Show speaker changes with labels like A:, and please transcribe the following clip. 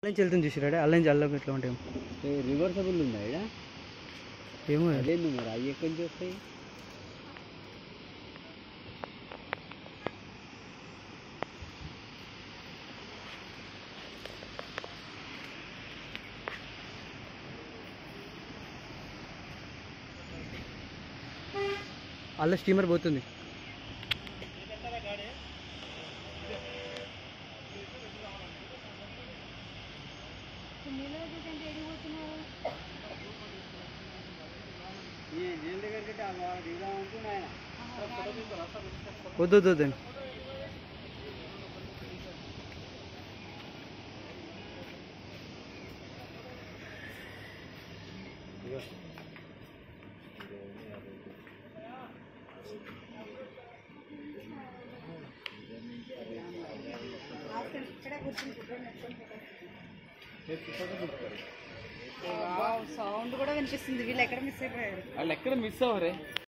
A: నుంచి వెళ్తుంది చూసిరాడే అల్ల నుంచి అల్లం ఎట్లా ఉంటాయి
B: రివర్సబుల్ ఉందా ఇక్కడ
A: ఏమో
B: అదేంది మరి అవి ఎక్కడి నుంచి వస్తాయి
A: అల్ల స్టీమర్ పోతుంది
B: నీళ్ళ దగ్గరికి దిగుదాం అనుకున్నా ఆయన
A: వద్దు వద్దు వద్దండి
C: సౌండ్ కూడా వినిపిస్తుంది వీళ్ళు ఎక్కడ మిస్ అయిపోయారు
B: వాళ్ళు ఎక్కడ మిస్ అవ్వరే